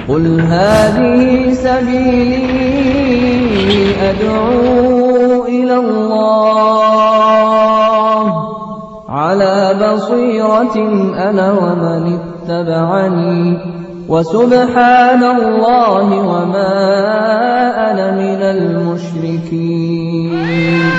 قل هذه سبيلي أدعو إلى الله على بصيرة أنا ومن اتبعني وسبحان الله وما أنا من المشركين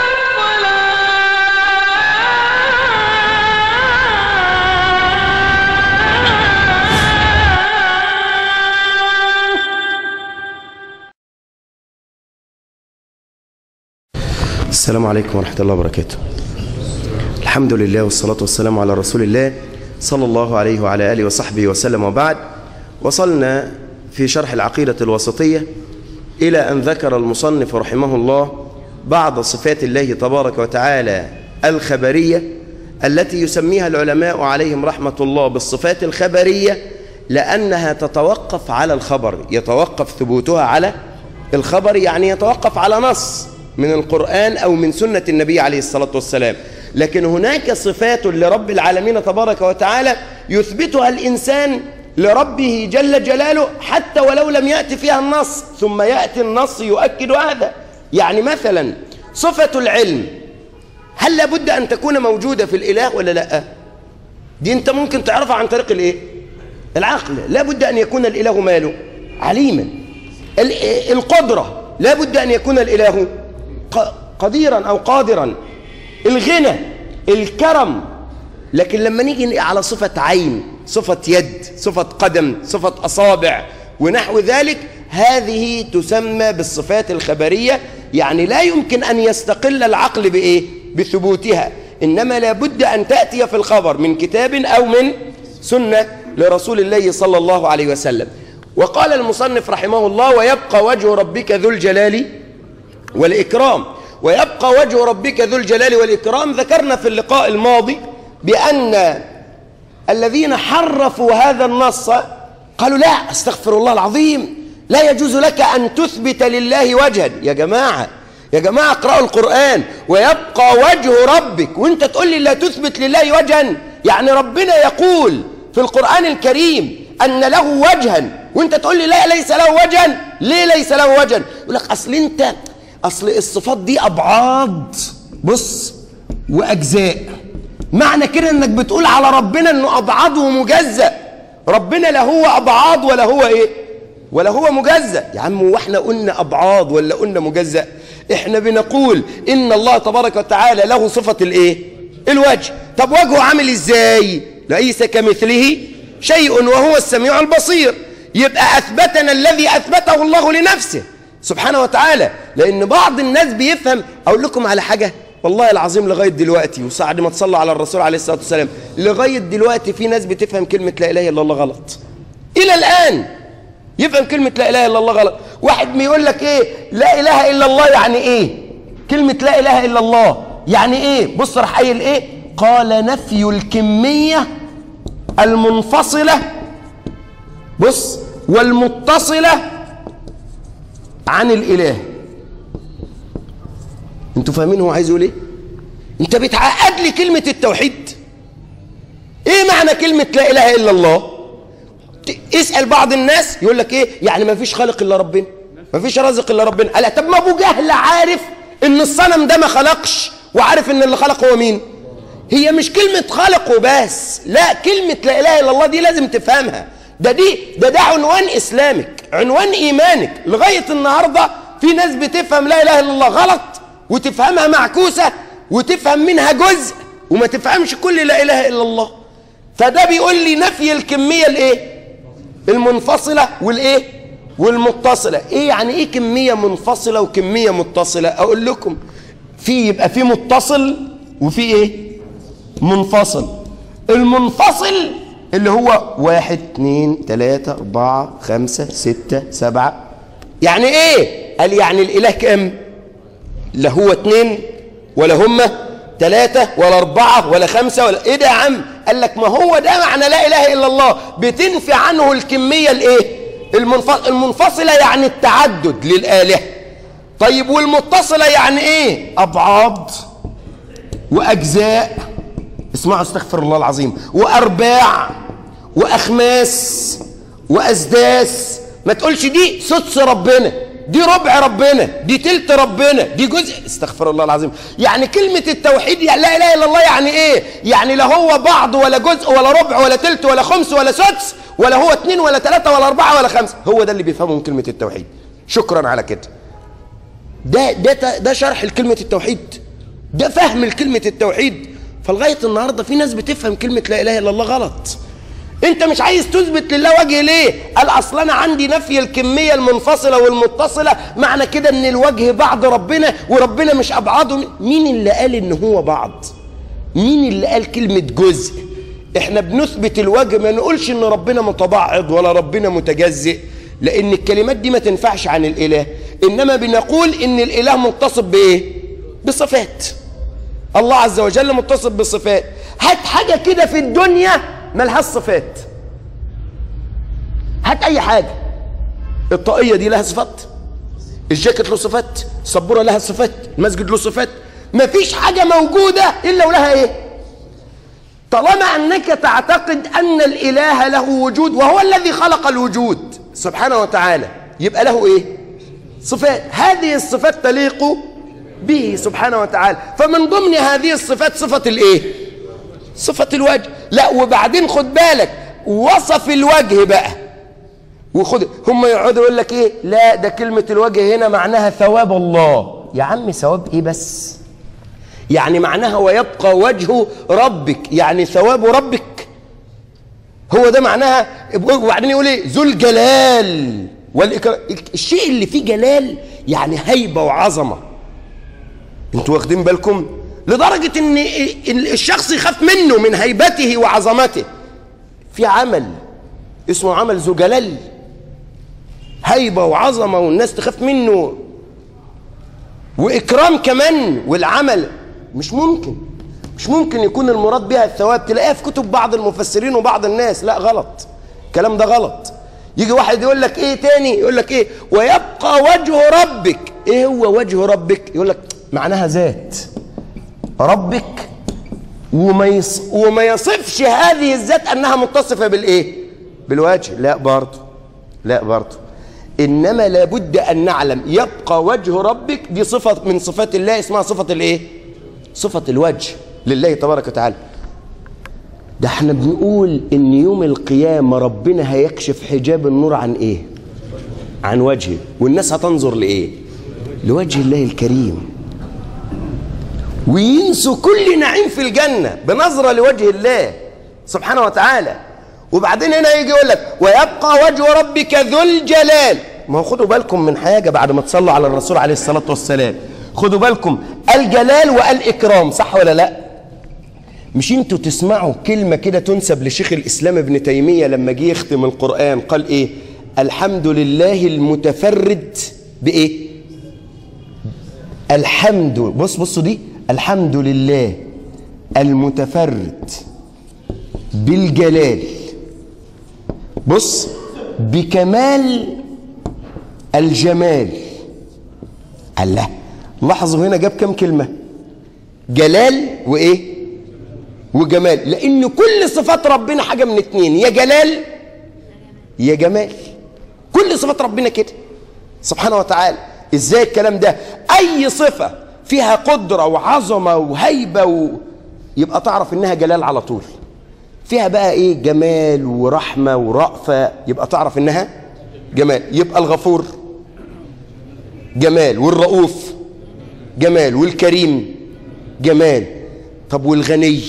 السلام عليكم ورحمة الله وبركاته الحمد لله والصلاة والسلام على رسول الله صلى الله عليه وعلى آله وصحبه وسلم وبعد وصلنا في شرح العقيدة الوسطية إلى أن ذكر المصنف رحمه الله بعض صفات الله تبارك وتعالى الخبرية التي يسميها العلماء عليهم رحمة الله بالصفات الخبرية لأنها تتوقف على الخبر يتوقف ثبوتها على الخبر يعني يتوقف على نص من القرآن أو من سنة النبي عليه الصلاة والسلام لكن هناك صفات لرب العالمين تبارك وتعالى يثبتها الإنسان لربه جل جلاله حتى ولو لم يأتي فيها النص ثم يأتي النص يؤكد هذا يعني مثلا صفة العلم هل لابد أن تكون موجودة في الإله ولا لا دي أنت ممكن تعرفها عن طريق الإيه العقل لابد أن يكون الإله ماله عليما القدرة لابد أن يكون الإله قديرا أو قادرا الغنى الكرم لكن لما نيجي على صفة عين صفة يد صفة قدم صفة أصابع ونحو ذلك هذه تسمى بالصفات الخبرية يعني لا يمكن أن يستقل العقل بإيه؟ بثبوتها إنما لابد أن تأتي في الخبر من كتاب أو من سنة لرسول الله صلى الله عليه وسلم وقال المصنف رحمه الله ويبقى وجه ربك ذو الجلال والإكرام ويبقى وجه ربك ذو الجلال والإكرام ذكرنا في اللقاء الماضي بأن الذين حرفوا هذا النص قالوا لا استغفر الله العظيم لا يجوز لك أن تثبت لله وجها يا جماعة يا جماعة اقرأوا القرآن ويبقى وجه ربك وانت تقول لي لا تثبت لله وجها يعني ربنا يقول في القرآن الكريم أن له وجها وانت تقول لي لا ليس له وجها ليه ليس له وجها يقول لك أصل انت أصل الصفات دي أبعاد بص وأجزاء معنى كده انك بتقول على ربنا انه أبعاد ومجزأ ربنا لا هو أبعاد ولا هو إيه ولا هو مجزأ يا عم واحنا قلنا أبعاد ولا قلنا مجزأ احنا بنقول إن الله تبارك وتعالى له صفة الإيه الوجه طب وجهه عامل إزاي ليس كمثله شيء وهو السميع البصير يبقى أثبتنا الذي أثبته الله لنفسه سبحانه وتعالى لأن بعض الناس بيفهم أقول لكم على حاجة والله العظيم لغاية دلوقتي وسعد ما تصلى على الرسول عليه الصلاة والسلام لغاية دلوقتي في ناس بتفهم كلمة لا إله إلا الله غلط إلى الآن يفهم كلمة لا إله إلا الله غلط واحد بيقول لك إيه لا إله إلا الله يعني إيه كلمة لا إله إلا الله يعني إيه بص راح قايل إيه قال نفي الكمية المنفصلة بص والمتصلة عن الإله انتوا فاهمين هو عايز يقول ايه انت بتعقد لي كلمة التوحيد ايه معنى كلمة لا اله الا الله اسأل بعض الناس يقول لك ايه يعني ما فيش خالق الا ربنا ما فيش رازق الا ربنا قال طب ما ابو جهل عارف ان الصنم ده ما خلقش وعارف ان اللي خلق هو مين هي مش كلمة خلق وبس لا كلمة لا اله الا الله دي لازم تفهمها ده دي ده ده عنوان اسلامك عنوان ايمانك لغاية النهاردة في ناس بتفهم لا اله الا الله غلط وتفهمها معكوسة وتفهم منها جزء وما تفهمش كل لا اله الا الله فده بيقول لي نفي الكمية الايه المنفصلة والايه والمتصلة ايه يعني ايه كمية منفصلة وكمية متصلة اقول لكم في يبقى في متصل وفي ايه منفصل المنفصل اللي هو واحد اتنين تلاتة اربعة خمسة ستة سبعة يعني ايه قال يعني الاله كام لا هو اتنين ولا هما تلاتة ولا اربعة ولا خمسة ولا ايه ده يا عم قال لك ما هو ده معنى لا اله الا الله بتنفي عنه الكمية الايه المنفصل المنفصلة يعني التعدد للآلهة طيب والمتصلة يعني ايه ابعاد واجزاء اسمعوا استغفر الله العظيم وارباع واخماس وأسداس ما تقولش دي سدس ربنا دي ربع ربنا دي تلت ربنا دي جزء استغفر الله العظيم يعني كلمة التوحيد يعني لا إله إلا الله يعني إيه يعني لا هو بعض ولا جزء ولا ربع ولا تلت ولا خمس ولا سدس ولا هو اتنين ولا تلاتة ولا أربعة ولا خمسة هو ده اللي بيفهمه من كلمة التوحيد شكرا على كده ده ده ده شرح لكلمة التوحيد ده فهم لكلمة التوحيد فلغاية النهاردة في ناس بتفهم كلمة لا إله إلا الله غلط انت مش عايز تثبت لله وجه ليه قال اصل انا عندي نفي الكميه المنفصله والمتصله معنى كده ان الوجه بعض ربنا وربنا مش ابعاده مين اللي قال ان هو بعض مين اللي قال كلمه جزء احنا بنثبت الوجه ما نقولش ان ربنا متبعض ولا ربنا متجزئ لان الكلمات دي ما تنفعش عن الاله انما بنقول ان الاله متصف بايه بصفات الله عز وجل متصف بصفات هات حاجه كده في الدنيا ملهاش صفات هات اي حاجه الطاقيه دي لها صفات الجاكيت له صفات السبوره لها صفات المسجد له صفات مفيش حاجه موجوده الا ولها ايه طالما انك تعتقد ان الاله له وجود وهو الذي خلق الوجود سبحانه وتعالى يبقى له ايه صفات هذه الصفات تليق به سبحانه وتعالى فمن ضمن هذه الصفات صفه الايه صفة الوجه لا وبعدين خد بالك وصف الوجه بقى وخد هم يقعدوا يقول لك ايه لا ده كلمة الوجه هنا معناها ثواب الله يا عم ثواب ايه بس يعني معناها ويبقى وجه ربك يعني ثواب ربك هو ده معناها وبعدين يقول ايه ذو الجلال والإكرام الشيء اللي فيه جلال يعني هيبة وعظمة انتوا واخدين بالكم لدرجة ان الشخص يخاف منه من هيبته وعظمته في عمل اسمه عمل ذو جلال هيبة وعظمة والناس تخاف منه وإكرام كمان والعمل مش ممكن مش ممكن يكون المراد بها الثواب تلاقيها في كتب بعض المفسرين وبعض الناس لا غلط الكلام ده غلط يجي واحد يقول لك ايه تاني يقول لك ايه ويبقى وجه ربك ايه هو وجه ربك يقول لك معناها ذات ربك وما يص... وما يصفش هذه الذات انها متصفه بالايه بالوجه لا برضه لا برضه انما لابد ان نعلم يبقى وجه ربك دي صفه من صفات الله اسمها صفه الايه صفه الوجه لله تبارك وتعالى ده احنا بنقول ان يوم القيامه ربنا هيكشف حجاب النور عن ايه عن وجهه والناس هتنظر لايه لوجه الله الكريم وينسوا كل نعيم في الجنة بنظرة لوجه الله سبحانه وتعالى وبعدين هنا يجي يقول لك ويبقى وجه ربك ذو الجلال ما هو خدوا بالكم من حاجة بعد ما تصلوا على الرسول عليه الصلاة والسلام خدوا بالكم الجلال والإكرام صح ولا لا مش انتوا تسمعوا كلمة كده تنسب لشيخ الإسلام ابن تيمية لما جه يختم القرآن قال إيه الحمد لله المتفرد بإيه الحمد بص بصوا دي الحمد لله المتفرد بالجلال بص بكمال الجمال الله لاحظوا هنا جاب كم كلمة جلال وإيه وجمال لأن كل صفات ربنا حاجة من اتنين يا جلال يا جمال كل صفات ربنا كده سبحانه وتعالى ازاي الكلام ده اي صفة فيها قدرة وعظمة وهيبة و... يبقى تعرف انها جلال على طول فيها بقى ايه جمال ورحمة ورأفة يبقى تعرف انها جمال يبقى الغفور جمال والرؤوف جمال والكريم جمال طب والغني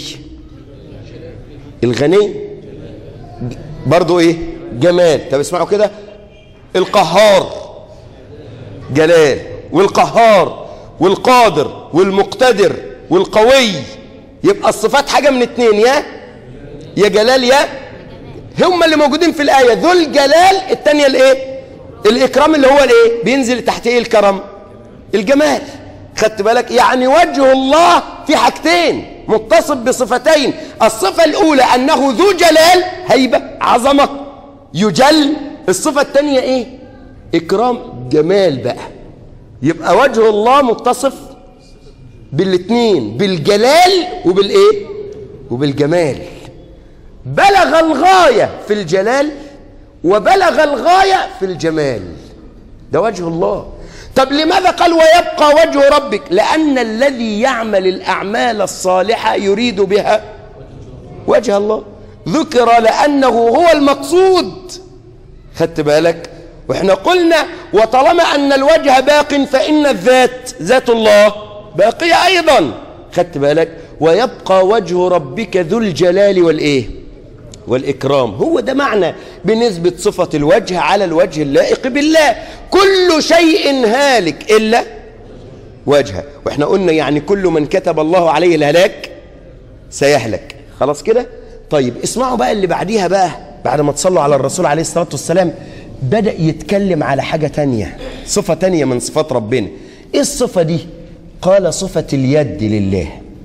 الغني برضو ايه جمال طب اسمعوا كده القهار جلال والقهار والقادر والمقتدر والقوي يبقى الصفات حاجة من اتنين يا يا جلال يا هم اللي موجودين في الآية ذو الجلال التانية الايه الإكرام اللي هو الايه بينزل تحت ايه الكرم الجمال خدت بالك يعني وجه الله في حاجتين متصف بصفتين الصفة الأولى أنه ذو جلال هيبة عظمة يجل الصفة الثانية إيه إكرام جمال بقى يبقى وجه الله متصف بالاثنين بالجلال وبالإيه وبالجمال بلغ الغاية في الجلال وبلغ الغاية في الجمال ده وجه الله طب لماذا قال ويبقى وجه ربك لأن الذي يعمل الأعمال الصالحة يريد بها وجه الله ذكر لأنه هو المقصود خدت بالك واحنا قلنا وطالما أن الوجه باق فإن الذات ذات الله باقية أيضا خدت بالك ويبقى وجه ربك ذو الجلال والإيه والإكرام هو ده معنى بنسبة صفة الوجه على الوجه اللائق بالله كل شيء هالك إلا وجهه واحنا قلنا يعني كل من كتب الله عليه الهلاك سيهلك خلاص كده طيب اسمعوا بقى اللي بعديها بقى بعد ما تصلوا على الرسول عليه الصلاة والسلام بدأ يتكلم على حاجة تانية صفة تانية من صفات ربنا ايه الصفة دي قال صفة اليد لله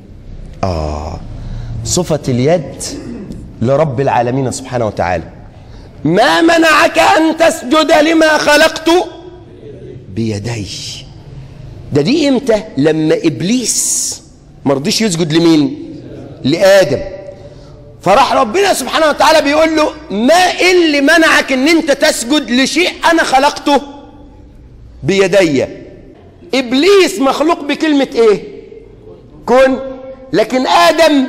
آه صفة اليد لرب العالمين سبحانه وتعالى ما منعك أن تسجد لما خلقت بيدي ده دي امتى لما إبليس مرضيش يسجد لمين لآدم فراح ربنا سبحانه وتعالى بيقول له ما اللي منعك ان انت تسجد لشيء انا خلقته بيدي ابليس مخلوق بكلمة ايه كن لكن ادم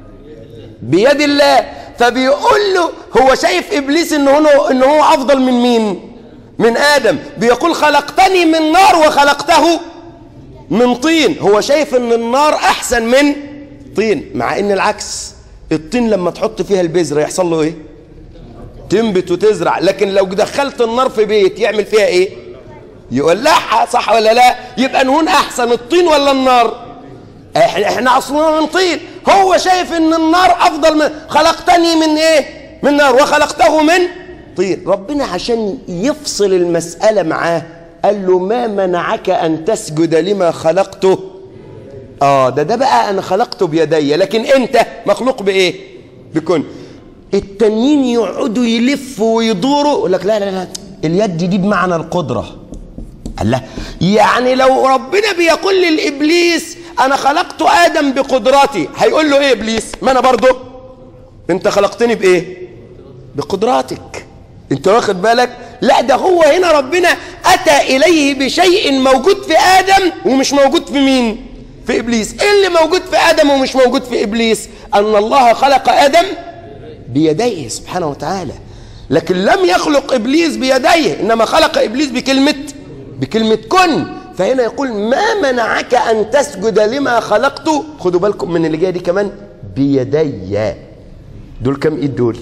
بيد الله فبيقول له هو شايف ابليس ان هو ان هو افضل من مين من ادم بيقول خلقتني من نار وخلقته من طين هو شايف ان النار احسن من طين مع ان العكس الطين لما تحط فيها البذرة يحصل له ايه تنبت وتزرع لكن لو دخلت النار في بيت يعمل فيها ايه يولعها صح ولا لا يبقى نهون احسن الطين ولا النار احنا احنا اصلنا من طين هو شايف ان النار افضل من خلقتني من ايه من نار وخلقته من طين ربنا عشان يفصل المسألة معاه قال له ما منعك ان تسجد لما خلقته اه ده ده بقى انا خلقته بيدي لكن انت مخلوق بايه بكن التانيين يقعدوا يلفوا ويدوروا يقول لك لا لا لا اليد دي بمعنى القدره الله يعني لو ربنا بيقول للابليس انا خلقت ادم بقدرتي هيقول له ايه ابليس ما انا برضه انت خلقتني بايه بقدراتك انت واخد بالك لا ده هو هنا ربنا اتى اليه بشيء موجود في ادم ومش موجود في مين في ابليس ايه اللي موجود في ادم ومش موجود في ابليس ان الله خلق ادم بيديه سبحانه وتعالى لكن لم يخلق ابليس بيديه انما خلق ابليس بكلمه بكلمه كن فهنا يقول ما منعك ان تسجد لما خلقت خدوا بالكم من اللي جايه دي كمان بيدي دول كم ايد دول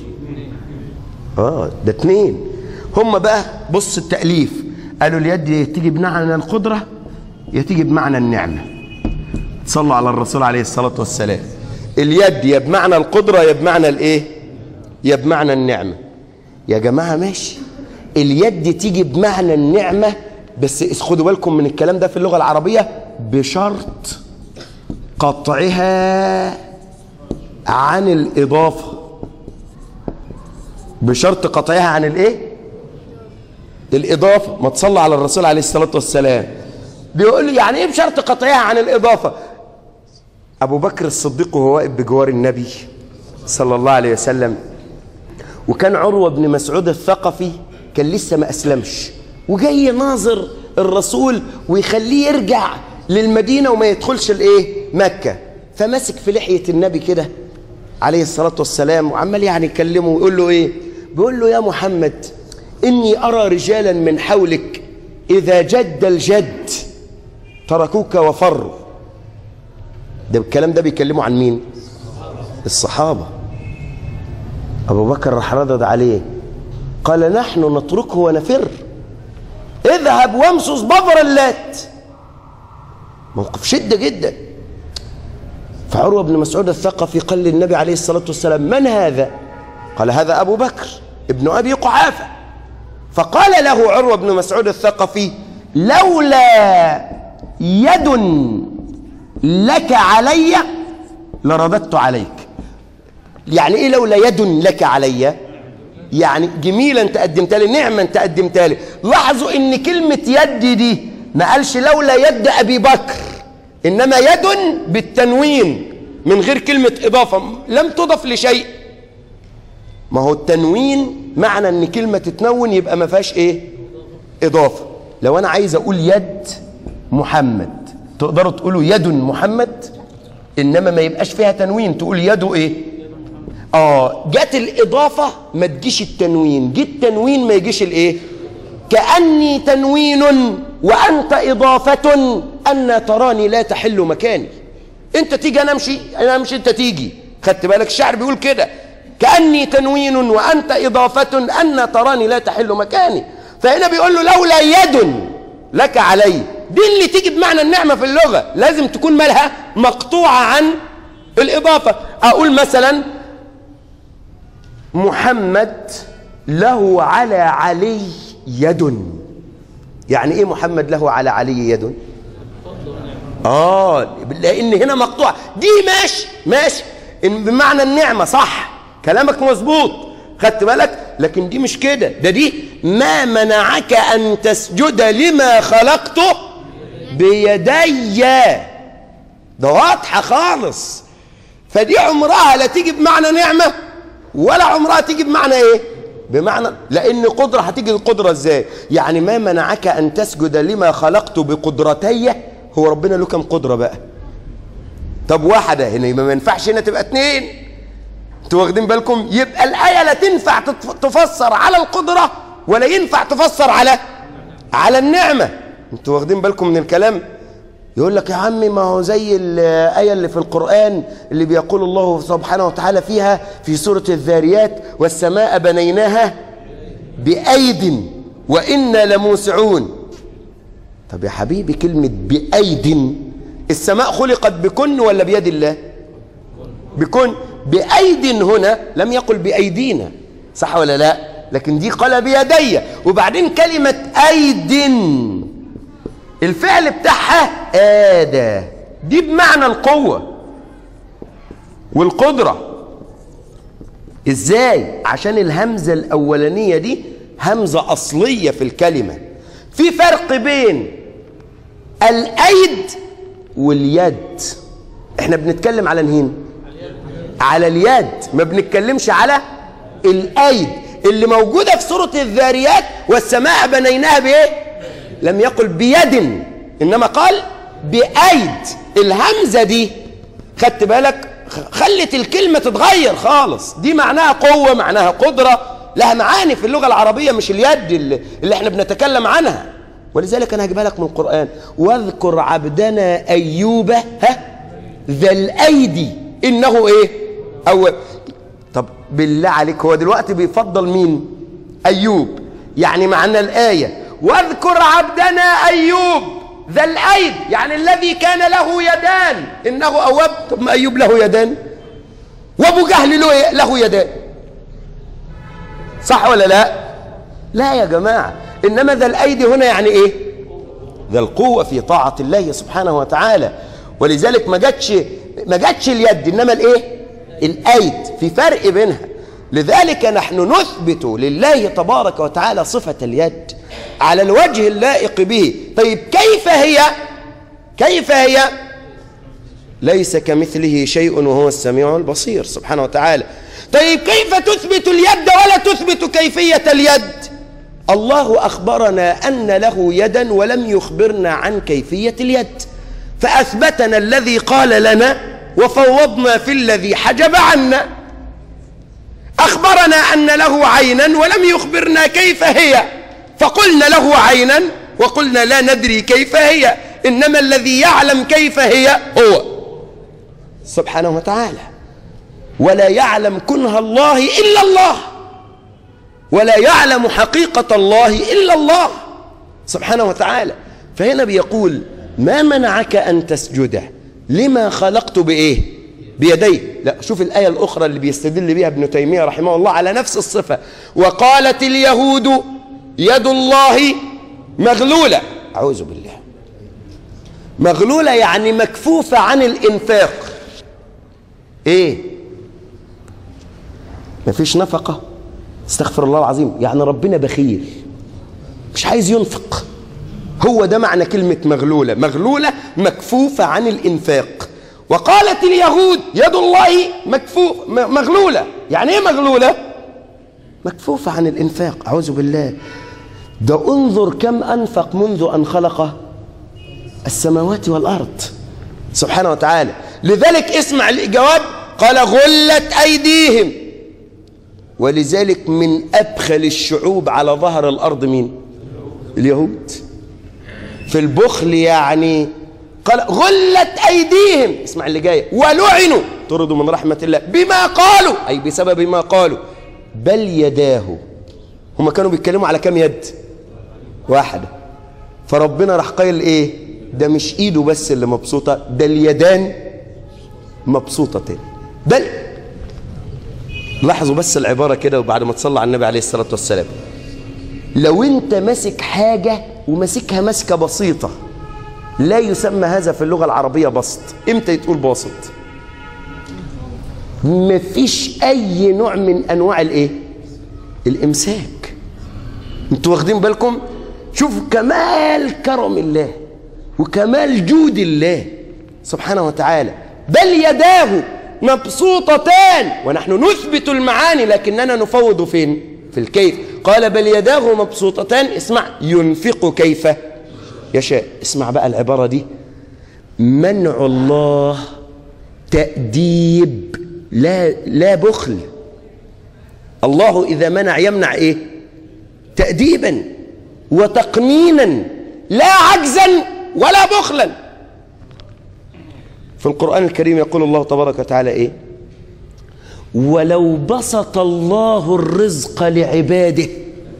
اه ده اتنين هم بقى بص التاليف قالوا اليد تيجي بمعنى القدره يا تيجي بمعنى النعمه صلوا على الرسول عليه الصلاة والسلام اليد يا بمعنى القدرة يا بمعنى الايه يا بمعنى النعمة يا جماعة ماشي اليد تيجي بمعنى النعمة بس خدوا بالكم من الكلام ده في اللغة العربية بشرط قطعها عن الإضافة بشرط قطعها عن الايه الإضافة ما تصلى على الرسول عليه الصلاة والسلام بيقول لي يعني ايه بشرط قطعها عن الإضافة أبو بكر الصديق وهو واقف بجوار النبي صلى الله عليه وسلم وكان عروة بن مسعود الثقفي كان لسه ما أسلمش وجاي ناظر الرسول ويخليه يرجع للمدينة وما يدخلش الإيه مكة فمسك في لحية النبي كده عليه الصلاة والسلام وعمال يعني يكلمه ويقول له إيه بيقول له يا محمد إني أرى رجالا من حولك إذا جد الجد تركوك وفروا ده الكلام ده بيكلموا عن مين الصحابة أبو بكر راح ردد عليه قال نحن نتركه ونفر اذهب وامسس بظر اللات موقف شدة جدا فعروة بن مسعود الثقفي قال للنبي عليه الصلاة والسلام من هذا قال هذا أبو بكر ابن أبي قحافة فقال له عروة بن مسعود الثقفي لولا يد لك علي لرددت عليك يعني ايه لولا يد لك علي يعني جميلة انت قدمتها لي نعمة انت قدمتها لي لاحظوا ان كلمة يد دي ما قالش لولا يد ابي بكر انما يد بالتنوين من غير كلمة اضافة لم تضف لشيء ما هو التنوين معنى ان كلمة تتنون يبقى ما فيهاش ايه اضافة لو انا عايز اقول يد محمد تقدروا تقولوا يد محمد انما ما يبقاش فيها تنوين تقول يده ايه اه جت الاضافة ما تجيش التنوين جه التنوين ما يجيش الايه كأني تنوين وأنت إضافة أن تراني لا تحل مكاني أنت تيجي أنا أمشي أنا أمشي أنت تيجي خدت بالك الشعر بيقول كده كأني تنوين وأنت إضافة أن تراني لا تحل مكاني فهنا بيقول له لولا يد لك علي دي اللي تيجي بمعنى النعمة في اللغة لازم تكون مالها مقطوعة عن الإضافة أقول مثلا محمد له على علي يد يعني ايه محمد له على علي يد اه لان هنا مقطوع دي ماشي ماشي إن بمعنى النعمه صح كلامك مظبوط خدت بالك لكن دي مش كده ده دي ما منعك ان تسجد لما خلقته بيدي ده واضحه خالص فدي عمرها لا تيجي بمعنى نعمه ولا عمرها تيجي بمعنى ايه بمعنى لان قدره هتيجي القدره ازاي يعني ما منعك ان تسجد لما خلقت بقدرتي هو ربنا له كم قدره بقى طب واحده هنا ما ينفعش هنا تبقى اتنين انتوا واخدين بالكم يبقى الايه لا تنفع تفسر على القدره ولا ينفع تفسر على على النعمه انتوا واخدين بالكم من الكلام يقول لك يا عمي ما هو زي الآية اللي في القرآن اللي بيقول الله سبحانه وتعالى فيها في سورة الذاريات والسماء بنيناها بأيد وإنا لموسعون طب يا حبيبي كلمة بأيد السماء خلقت بكن ولا بيد الله بكن بأيد هنا لم يقل بأيدينا صح ولا لا لكن دي قال بيدي وبعدين كلمة أيد الفعل بتاعها آدى دي بمعنى القوة والقدرة ازاي عشان الهمزة الأولانية دي همزة أصلية في الكلمة في فرق بين الأيد واليد احنا بنتكلم على نهين على اليد ما بنتكلمش على الأيد اللي موجودة في سورة الذاريات والسماء بنيناها بإيه لم يقل بيد إنما قال بأيد الهمزة دي خدت بالك خلت الكلمة تتغير خالص دي معناها قوة معناها قدرة لها معاني في اللغة العربية مش اليد اللي, اللي احنا بنتكلم عنها ولذلك أنا هجيبها لك من القرآن واذكر عبدنا أيوب ها ذا الأيدي إنه إيه أو طب بالله عليك هو دلوقتي بيفضل مين أيوب يعني معنى الآية واذكر عبدنا أيوب ذا الأيد يعني الذي كان له يدان إنه أواب طب ما أيوب له يدان وأبو جهل له له يدان صح ولا لا لا يا جماعة إنما ذا الأيدي هنا يعني إيه ذا القوة في طاعة الله سبحانه وتعالى ولذلك ما جاتش ما جاتش اليد إنما الإيه الأيد في فرق بينها لذلك نحن نثبت لله تبارك وتعالى صفة اليد على الوجه اللائق به طيب كيف هي كيف هي ليس كمثله شيء وهو السميع البصير سبحانه وتعالى طيب كيف تثبت اليد ولا تثبت كيفية اليد الله أخبرنا أن له يدا ولم يخبرنا عن كيفية اليد فأثبتنا الذي قال لنا وفوضنا في الذي حجب عنا أخبرنا أن له عينا ولم يخبرنا كيف هي فقلنا له عينا وقلنا لا ندري كيف هي إنما الذي يعلم كيف هي هو سبحانه وتعالى ولا يعلم كنه الله إلا الله ولا يعلم حقيقة الله إلا الله سبحانه وتعالى فهنا بيقول ما منعك أن تسجد لما خلقت بإيه بيدي لا شوف الآية الأخرى اللي بيستدل بها ابن تيمية رحمه الله على نفس الصفة وقالت اليهود يد الله مغلولة أعوذ بالله مغلولة يعني مكفوفة عن الإنفاق إيه مفيش نفقة استغفر الله العظيم يعني ربنا بخيل مش عايز ينفق هو ده معنى كلمة مغلولة مغلولة مكفوفة عن الإنفاق وقالت اليهود يد الله مكفوف مغلولة يعني ايه مغلولة مكفوفة عن الإنفاق أعوذ بالله ده انظر كم أنفق منذ أن خلق السماوات والأرض سبحانه وتعالى لذلك اسمع الجواب قال غلت أيديهم ولذلك من أبخل الشعوب على ظهر الأرض مين اليهود في البخل يعني قال غلت أيديهم اسمع اللي جاي ولعنوا طردوا من رحمة الله بما قالوا أي بسبب ما قالوا بل يداه هم كانوا بيتكلموا على كم يد واحدة فربنا راح قايل ايه ده مش ايده بس اللي مبسوطة ده اليدان مبسوطتين بل لاحظوا بس العبارة كده وبعد ما تصلى على النبي عليه الصلاة والسلام لو انت ماسك حاجة وماسكها مسكة بسيطة لا يسمى هذا في اللغة العربية بسط امتى يتقول باسط مفيش اي نوع من انواع الايه الامساك انتوا واخدين بالكم شوفوا كمال كرم الله وكمال جود الله سبحانه وتعالى بل يداه مبسوطتان ونحن نثبت المعاني لكننا نفوض فين في الكيف قال بل يداه مبسوطتان اسمع ينفق كيف يشاء اسمع بقى العبارة دي منع الله تأديب لا لا بخل الله إذا منع يمنع إيه تأديبا وتقنينا لا عجزا ولا بخلا في القرآن الكريم يقول الله تبارك وتعالى إيه ولو بسط الله الرزق لعباده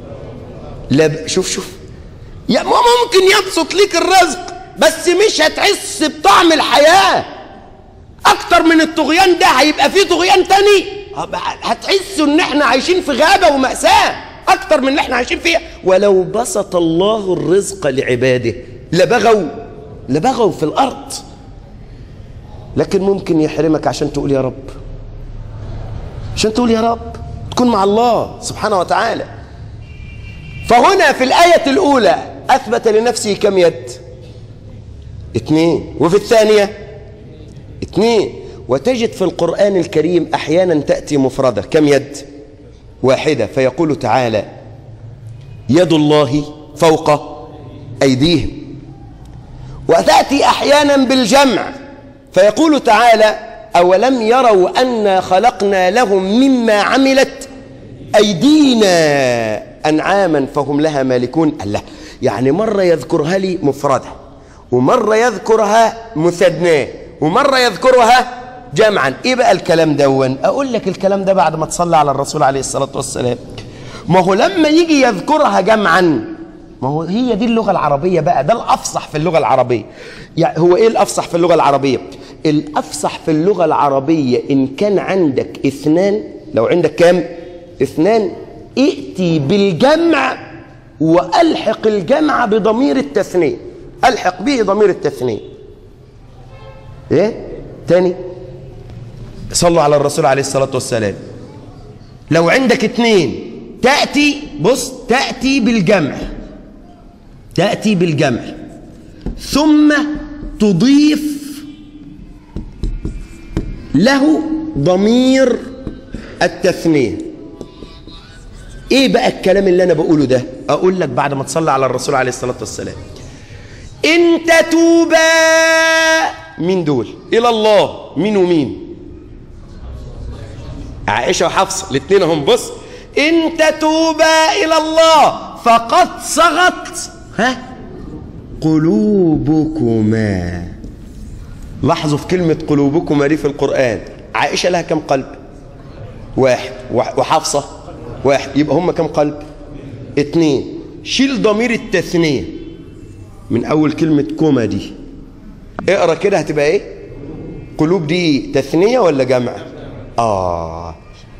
لا شوف شوف يا ما ممكن يبسط ليك الرزق بس مش هتحس بطعم الحياة أكتر من الطغيان ده هيبقى فيه طغيان تاني هتحسوا إن إحنا عايشين في غابة ومأساة أكتر من اللي إحنا عايشين فيها ولو بسط الله الرزق لعباده لبغوا لبغوا في الأرض لكن ممكن يحرمك عشان تقول يا رب عشان تقول يا رب تكون مع الله سبحانه وتعالى فهنا في الآية الأولى أثبت لنفسه كم يد اثنين وفي الثانية اثنين وتجد في القرآن الكريم أحيانا تأتي مفردة كم يد واحدة فيقول تعالى يد الله فوق أيديهم وتأتي أحيانا بالجمع فيقول تعالى أولم يروا أنا خلقنا لهم مما عملت أيدينا أنعاما فهم لها مالكون الله يعني مرة يذكرها لي مفردة ومرة يذكرها مثناه ومرة يذكرها جمعا ايه بقى الكلام دون اقول لك الكلام ده بعد ما تصلي على الرسول عليه الصلاة والسلام ما هو لما يجي يذكرها جمعا ما هو هي دي اللغة العربية بقى ده الأفصح في اللغة العربية يعني هو ايه الأفصح في اللغة العربية الأفصح في اللغة العربية إن كان عندك اثنان لو عندك كام اثنان ائتي بالجمع وألحق الجمع بضمير التثنية ألحق به ضمير التثنية ايه تاني صلوا على الرسول عليه الصلاة والسلام لو عندك اثنين تأتي بص تأتي بالجمع تأتي بالجمع ثم تضيف له ضمير التثنية ايه بقى الكلام اللي انا بقوله ده اقول لك بعد ما تصلي على الرسول عليه الصلاة والسلام ان تتوبا مين دول الى الله مين ومين عائشة وحفصة الاثنين هم بص ان تتوبا الى الله فقد صغت ها قلوبكما لاحظوا في كلمة قلوبكما دي في القرآن عائشة لها كم قلب واحد وحفصة واحد يبقى هم كم قلب اتنين شيل ضمير التثنية من أول كلمة كوما دي اقرأ كده هتبقى ايه قلوب دي تثنية ولا جمع آه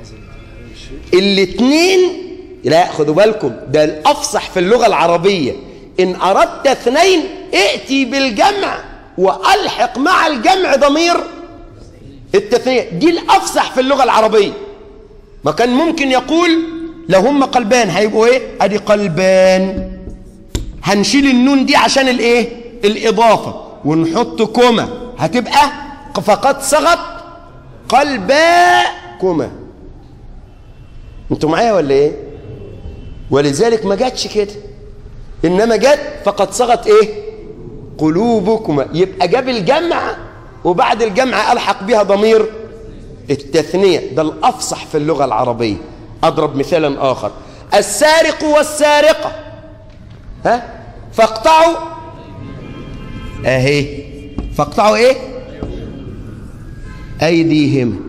الاتنين لا خدوا بالكم ده الأفصح في اللغة العربية إن أردت اثنين ائتي بالجمع وألحق مع الجمع ضمير التثنية دي الأفصح في اللغة العربية ما كان ممكن يقول لو هم قلبان هيبقوا ايه ادي قلبان هنشيل النون دي عشان الايه الإضافة ونحط كوما هتبقى فقد صغت قلباكما انتوا معايا ولا ايه ولذلك ما جاتش كده انما جت فقد صغت ايه قلوبكما يبقى جاب الجمع وبعد الجمع الحق بها ضمير التثنيه ده الافصح في اللغه العربيه اضرب مثالا اخر السارق والسارقه ها فاقطعوا اهي فاقطعوا ايه ايديهم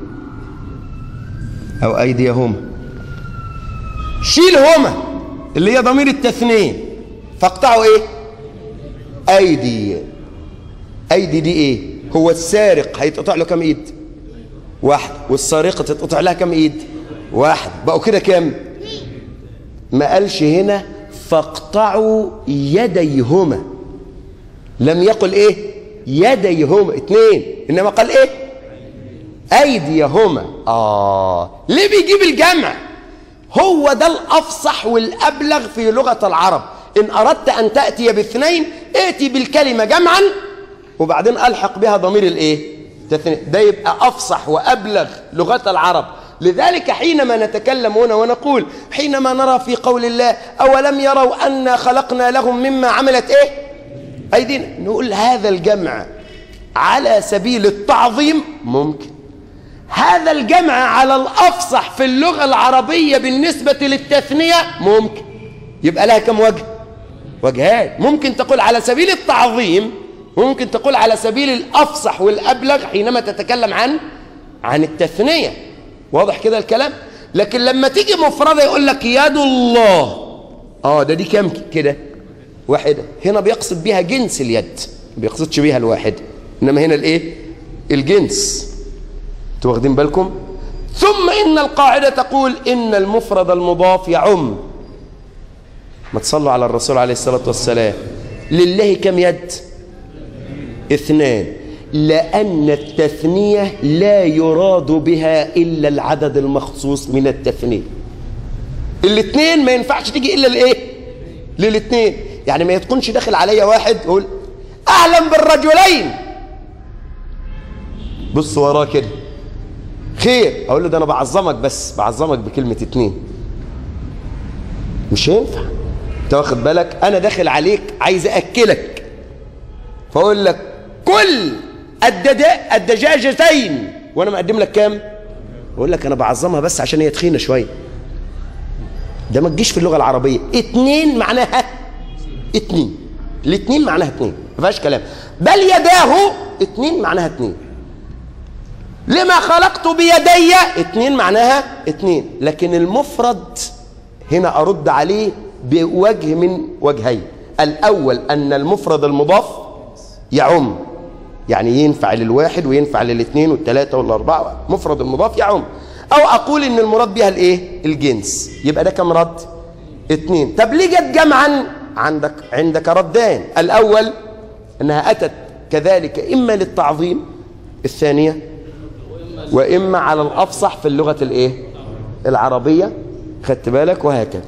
او ايديهم شيل هما اللي هي ضمير التثنيه فاقطعوا ايه ايدي ايدي دي ايه هو السارق هيتقطع له كم ايد واحد والسارقه تتقطع لها كم ايد واحد بقوا كده كام ما قالش هنا فاقطعوا يديهما لم يقل ايه يديهما اتنين انما قال ايه ايديهما اه ليه بيجيب الجمع هو ده الافصح والابلغ في لغه العرب ان اردت ان تاتي باثنين ائتي بالكلمه جمعا وبعدين الحق بها ضمير الايه ده يبقى افصح وابلغ لغه العرب لذلك حينما نتكلم هنا ونقول حينما نرى في قول الله أولم يروا أنا خلقنا لهم مما عملت إيه أيدينا نقول هذا الجمع على سبيل التعظيم ممكن هذا الجمع على الأفصح في اللغة العربية بالنسبة للتثنية ممكن يبقى لها كم وجه وجهات ممكن تقول على سبيل التعظيم ممكن تقول على سبيل الأفصح والأبلغ حينما تتكلم عن عن التثنية واضح كده الكلام لكن لما تيجي مفردة يقول لك يد الله اه ده دي كام كده واحدة هنا بيقصد بيها جنس اليد ما بيقصدش بيها الواحدة انما هنا الايه الجنس انتوا واخدين بالكم ثم ان القاعدة تقول ان المفرد المضاف يعم ما تصلوا على الرسول عليه الصلاة والسلام لله كم يد اثنان لأن التثنية لا يراد بها إلا العدد المخصوص من التثنية الاثنين ما ينفعش تيجي إلا الإيه للاثنين يعني ما تكونش داخل عليا واحد يقول أعلم بالرجلين بص وراه كده خير أقول له ده أنا بعظمك بس بعظمك بكلمة اتنين مش هينفع انت واخد بالك أنا داخل عليك عايز أكلك فأقول لك كل الدجاجتين وانا مقدم لك كام اقول لك انا بعظمها بس عشان هي تخينه شويه ده ما تجيش في اللغه العربيه اتنين معناها اتنين الاتنين معناها اتنين ما فيهاش كلام بل يداه اتنين معناها اتنين لما خلقت بيدي اتنين معناها اتنين لكن المفرد هنا ارد عليه بوجه من وجهين الاول ان المفرد المضاف يعم يعني ينفع للواحد وينفع للاثنين والثلاثة والأربعة مفرد المضاف يعم أو أقول إن المراد بها الإيه؟ الجنس يبقى ده كم رد؟ اثنين طب ليه جت جمعا؟ عندك عندك ردان الأول أنها أتت كذلك إما للتعظيم الثانية وإما على الأفصح في اللغة الإيه؟ العربية خدت بالك وهكذا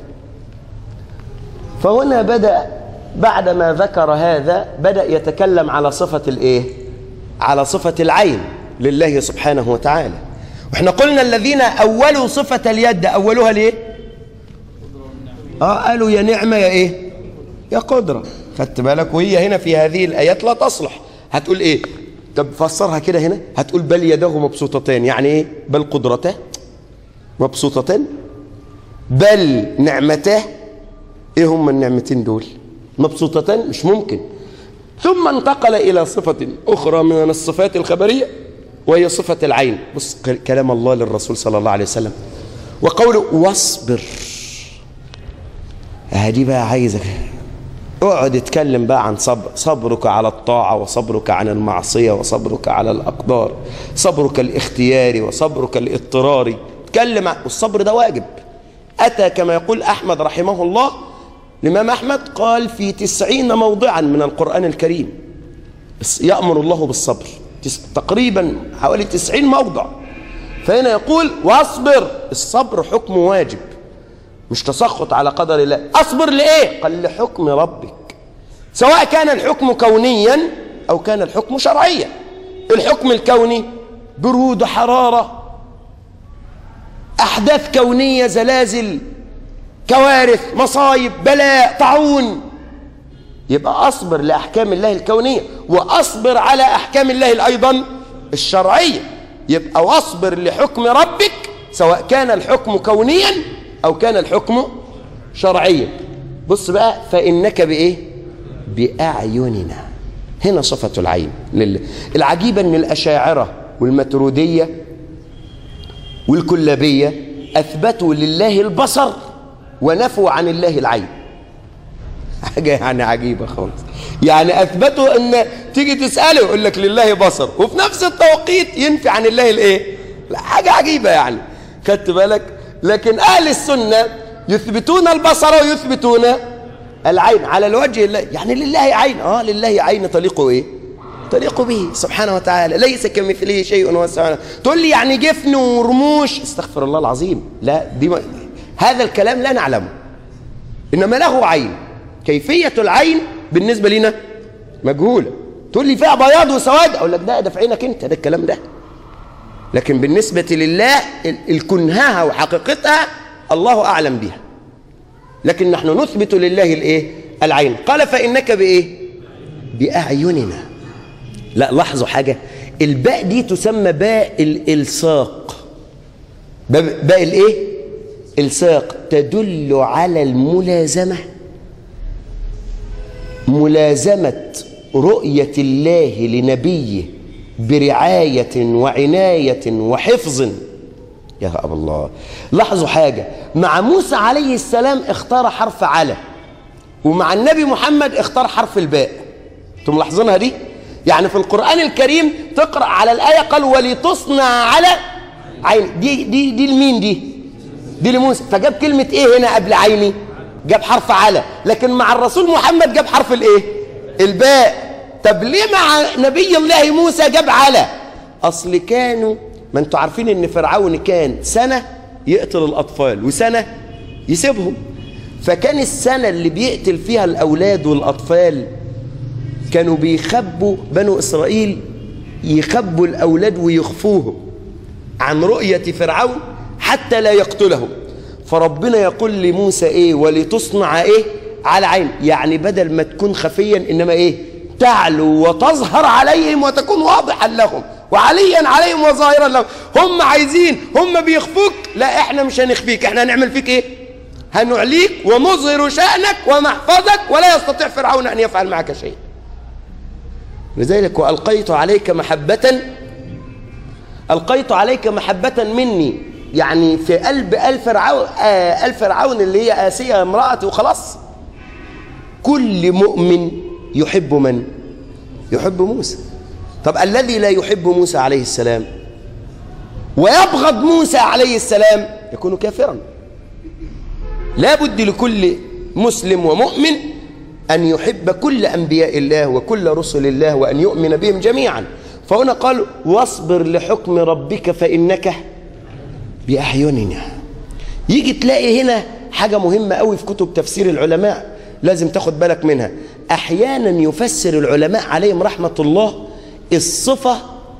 فهنا بدأ بعدما ذكر هذا بدأ يتكلم على صفة الإيه؟ على صفة العين لله سبحانه وتعالى واحنا قلنا الذين أولوا صفة اليد أولوها ليه آه قالوا يا نعمة يا إيه يا قدرة خدت بالك وهي هنا في هذه الآيات لا تصلح هتقول إيه طب فسرها كده هنا هتقول بل يداه مبسوطتان يعني إيه بل قدرته مبسوطتان بل نعمته إيه هم النعمتين دول مبسوطتان مش ممكن ثم انتقل إلى صفة أخرى من الصفات الخبرية وهي صفة العين بص كلام الله للرسول صلى الله عليه وسلم وقوله واصبر هذه بقى عايزك اقعد اتكلم بقى عن صبر صبرك على الطاعة وصبرك عن المعصية وصبرك على الأقدار صبرك الاختياري وصبرك الاضطراري اتكلم والصبر ده واجب أتى كما يقول أحمد رحمه الله الإمام أحمد قال في تسعين موضعا من القرآن الكريم يأمر الله بالصبر تقريبا حوالي تسعين موضع فهنا يقول واصبر الصبر حكم واجب مش تسخط على قدر الله أصبر لإيه؟ قال لحكم ربك سواء كان الحكم كونيا أو كان الحكم شرعيا الحكم الكوني برود حرارة أحداث كونية زلازل كوارث مصايب بلاء طاعون يبقى أصبر لأحكام الله الكونية وأصبر على أحكام الله أيضا الشرعية يبقى واصبر لحكم ربك سواء كان الحكم كونيا أو كان الحكم شرعيا بص بقى فإنك بإيه بأعيننا هنا صفة العين لله العجيبة أن الأشاعرة والمترودية والكلابية أثبتوا لله البصر ونفوا عن الله العين حاجة يعني عجيبة خالص يعني أثبتوا أن تيجي تسأله يقول لك لله بصر وفي نفس التوقيت ينفي عن الله الإيه لا حاجة عجيبة يعني خدت بالك لكن أهل السنة يثبتون البصر ويثبتون العين على الوجه الله يعني لله عين آه لله عين تليق إيه تليق به سبحانه وتعالى ليس كمثله شيء هو سبحانه تقول لي يعني جفن ورموش استغفر الله العظيم لا دي ما هذا الكلام لا نعلمه إنما له عين كيفية العين بالنسبة لنا مجهولة تقول لي فيها بياض وسواد أقول لك ده ده في عينك أنت ده الكلام ده لكن بالنسبة لله الكنهاها وحقيقتها الله أعلم بها لكن نحن نثبت لله الإيه العين قال فإنك بإيه بأعيننا لا لاحظوا حاجة الباء دي تسمى باء الإلصاق باء الإيه الساق تدل على الملازمة ملازمة رؤية الله لنبيه برعاية وعناية وحفظ يا أبا الله لاحظوا حاجة مع موسى عليه السلام اختار حرف على ومع النبي محمد اختار حرف الباء انتم ملاحظينها دي يعني في القرآن الكريم تقرأ على الآية قال ولتصنع على عين دي دي دي لمين دي دي لموسى فجاب كلمة ايه هنا قبل عيني جاب حرف على لكن مع الرسول محمد جاب حرف الايه الباء طب ليه مع نبي الله موسى جاب على اصل كانوا ما انتوا عارفين ان فرعون كان سنة يقتل الاطفال وسنة يسيبهم فكان السنة اللي بيقتل فيها الاولاد والاطفال كانوا بيخبوا بنو اسرائيل يخبوا الاولاد ويخفوهم عن رؤية فرعون حتى لا يقتلهم فربنا يقول لموسى ايه ولتصنع ايه على عين يعني بدل ما تكون خفيا انما ايه تعلو وتظهر عليهم وتكون واضحا لهم وعليا عليهم وظاهرا لهم هم عايزين هم بيخفوك لا احنا مش هنخفيك احنا هنعمل فيك ايه هنعليك ونظهر شأنك ونحفظك ولا يستطيع فرعون ان يفعل معك شيء لذلك والقيت عليك محبة القيت عليك محبة مني يعني في قلب آل فرعون آه آل فرعون اللي هي آسية امرأتي وخلاص كل مؤمن يحب من يحب موسى طب الذي لا يحب موسى عليه السلام ويبغض موسى عليه السلام يكون كافرا لا بد لكل مسلم ومؤمن أن يحب كل أنبياء الله وكل رسل الله وأن يؤمن بهم جميعا فهنا قال واصبر لحكم ربك فإنك بأعيننا يجي تلاقي هنا حاجة مهمة قوي في كتب تفسير العلماء لازم تاخد بالك منها أحيانا يفسر العلماء عليهم رحمة الله الصفة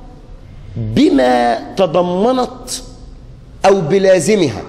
بما تضمنت أو بلازمها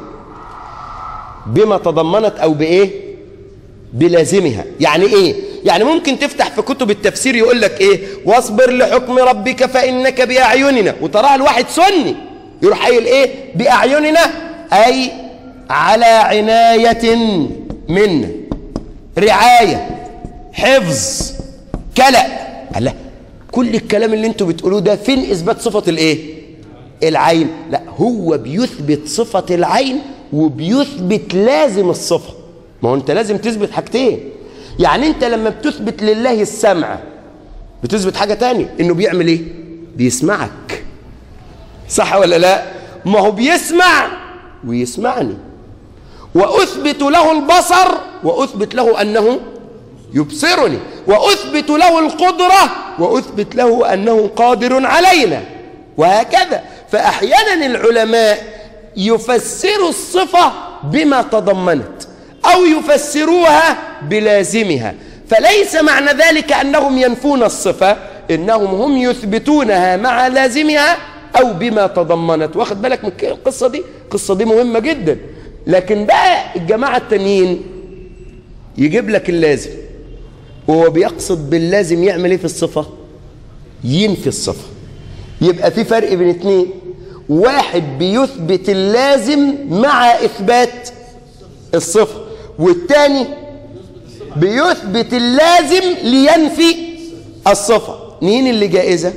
بما تضمنت أو بإيه بلازمها يعني إيه يعني ممكن تفتح في كتب التفسير يقول لك إيه واصبر لحكم ربك فإنك بأعيننا وتراها الواحد سني يروح قايل ايه باعيننا اي على عنايه منا رعايه حفظ كلا الله كل الكلام اللي انتوا بتقولوه ده فين اثبات صفه الايه العين لا هو بيثبت صفه العين وبيثبت لازم الصفه ما هو انت لازم تثبت حاجتين يعني انت لما بتثبت لله السمع بتثبت حاجه تانية انه بيعمل ايه بيسمعك صح ولا لا ما هو بيسمع ويسمعني وأثبت له البصر وأثبت له أنه يبصرني وأثبت له القدرة وأثبت له أنه قادر علينا وهكذا فأحيانا العلماء يفسروا الصفة بما تضمنت أو يفسروها بلازمها فليس معنى ذلك أنهم ينفون الصفة إنهم هم يثبتونها مع لازمها أو بما تضمنت واخد بالك من القصة دي القصة دي مهمة جدا لكن بقى الجماعة التانيين يجيب لك اللازم وهو بيقصد باللازم يعمل ايه في الصفة ينفي الصفة يبقى في فرق بين اتنين واحد بيثبت اللازم مع إثبات الصفة والتاني بيثبت اللازم لينفي الصفة مين اللي جائزة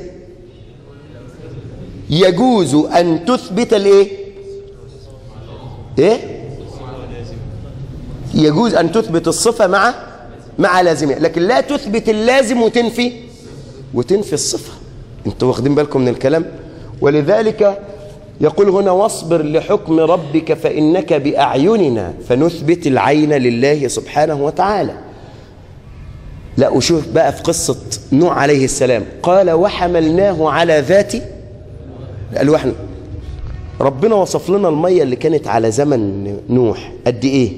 يجوز أن تثبت الايه ايه يجوز أن تثبت الصفة مع مع لازمها لكن لا تثبت اللازم وتنفي وتنفي الصفة انتوا واخدين بالكم من الكلام ولذلك يقول هنا واصبر لحكم ربك فإنك بأعيننا فنثبت العين لله سبحانه وتعالى لا وشوف بقى في قصة نوح عليه السلام قال وحملناه على ذات الألواح ربنا وصف لنا المية اللي كانت على زمن نوح قد ايه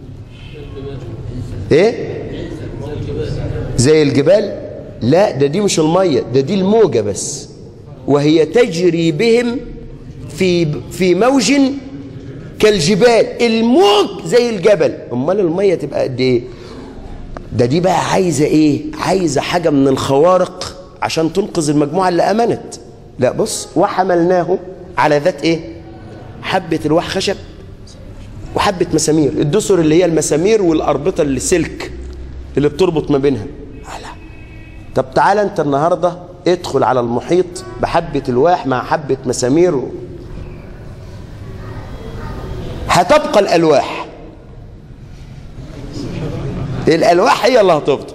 ايه زي الجبال لا ده دي مش المية ده دي الموجة بس وهي تجري بهم في في موج كالجبال الموج زي الجبل امال المية تبقى قد ايه ده دي بقى عايزة ايه عايزة حاجة من الخوارق عشان تنقذ المجموعة اللي امنت لا بص وحملناه على ذات ايه حبة الواح خشب وحبة مسامير الدسر اللي هي المسامير والأربطة اللي سلك اللي بتربط ما بينها لا طب تعالى انت النهاردة ادخل على المحيط بحبة الواح مع حبة مسامير و... هتبقى الألواح الألواح هي اللي هتفضل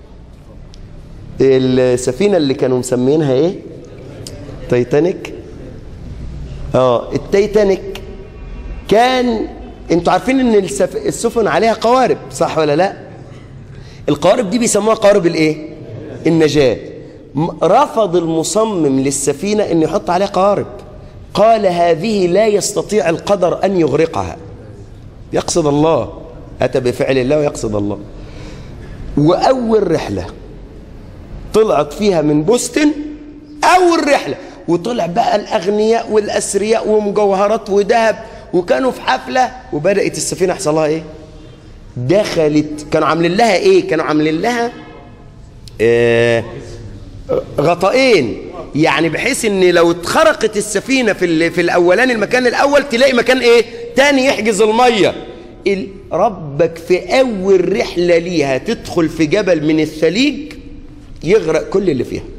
السفينة اللي كانوا مسمينها ايه تايتانيك اه التايتانيك كان انتوا عارفين ان السف... السفن عليها قوارب صح ولا لا القوارب دي بيسموها قوارب الايه النجاة رفض المصمم للسفينة ان يحط عليها قوارب قال هذه لا يستطيع القدر ان يغرقها يقصد الله اتى بفعل الله ويقصد الله واول رحلة طلعت فيها من بوستن اول رحلة وطلع بقى الاغنياء والاثرياء ومجوهرات وذهب وكانوا في حفلة وبدأت السفينة يحصل لها ايه دخلت كانوا عاملين لها ايه كانوا عاملين لها آه غطائين يعني بحيث ان لو اتخرقت السفينة في في الاولاني المكان الاول تلاقي مكان ايه تاني يحجز المية ربك في اول رحلة ليها تدخل في جبل من الثليج يغرق كل اللي فيها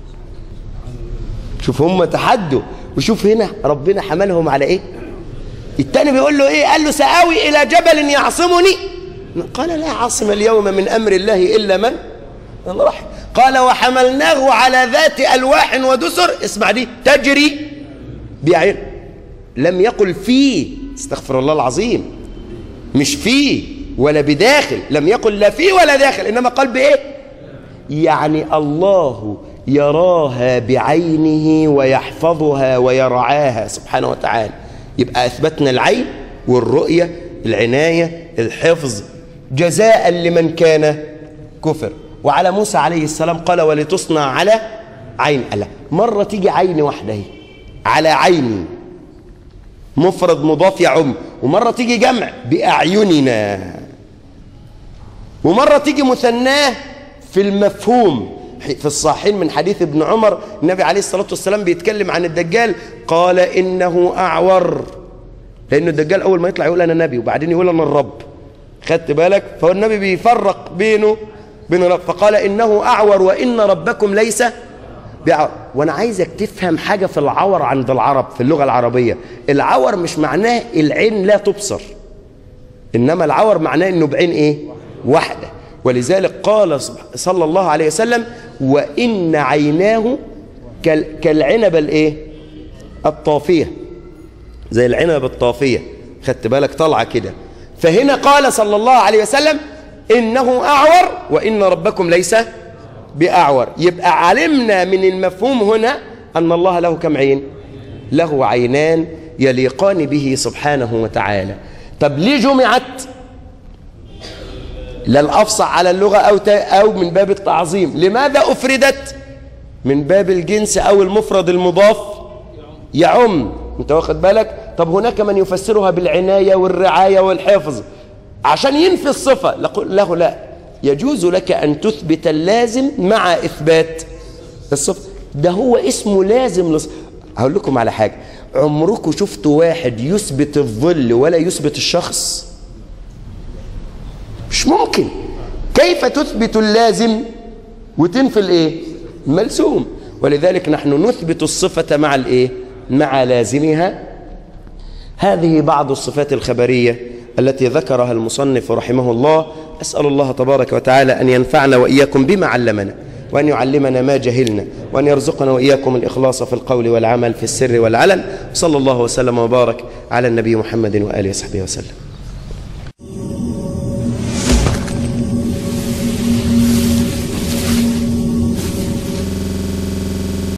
شوف هم تحدوا وشوف هنا ربنا حملهم على ايه التاني بيقول له ايه قال له سآوي الى جبل يعصمني قال لا عاصم اليوم من امر الله الا من الله رحم قال وحملناه على ذات الواح ودسر اسمع دي تجري بعين لم يقل فيه استغفر الله العظيم مش فيه ولا بداخل لم يقل لا فيه ولا داخل انما قال بايه يعني الله يراها بعينه ويحفظها ويرعاها سبحانه وتعالى يبقى أثبتنا العين والرؤية العناية الحفظ جزاء لمن كان كفر وعلى موسى عليه السلام قال ولتصنع على عين الله مرة تيجي عين واحدة هي على عيني مفرد مضاف يعم ومرة تيجي جمع بأعيننا ومرة تيجي مثناه في المفهوم في الصحيحين من حديث ابن عمر النبي عليه الصلاة والسلام بيتكلم عن الدجال قال إنه أعور لأن الدجال أول ما يطلع يقول أنا نبي وبعدين يقول أنا الرب خدت بالك فهو النبي بيفرق بينه بين الرب فقال إنه أعور وإن ربكم ليس بعور وأنا عايزك تفهم حاجة في العور عند العرب في اللغة العربية العور مش معناه العين لا تبصر إنما العور معناه إنه بعين إيه واحدة ولذلك قال صلى الله عليه وسلم وإن عيناه كالعنب الايه الطافية زي العنب الطافية خدت بالك طالعة كده فهنا قال صلى الله عليه وسلم إنه أعور وإن ربكم ليس بأعور يبقى علمنا من المفهوم هنا أن الله له كم عين له عينان يليقان به سبحانه وتعالى طب ليه جمعت لا الأفصح على اللغة أو, أو من باب التعظيم لماذا أفردت من باب الجنس أو المفرد المضاف يعم انت واخد بالك طب هناك من يفسرها بالعناية والرعاية والحفظ عشان ينفي الصفة له لا يجوز لك أن تثبت اللازم مع إثبات الصفة ده هو اسمه لازم لص... هقول لكم على حاجة عمركم شفتوا واحد يثبت الظل ولا يثبت الشخص مش ممكن كيف تثبت اللازم وتنفي الايه الملزوم ولذلك نحن نثبت الصفة مع الايه مع لازمها هذه بعض الصفات الخبرية التي ذكرها المصنف رحمه الله أسأل الله تبارك وتعالى أن ينفعنا وإياكم بما علمنا وأن يعلمنا ما جهلنا وأن يرزقنا وإياكم الإخلاص في القول والعمل في السر والعلن صلى الله وسلم وبارك على النبي محمد وآله وصحبه وسلم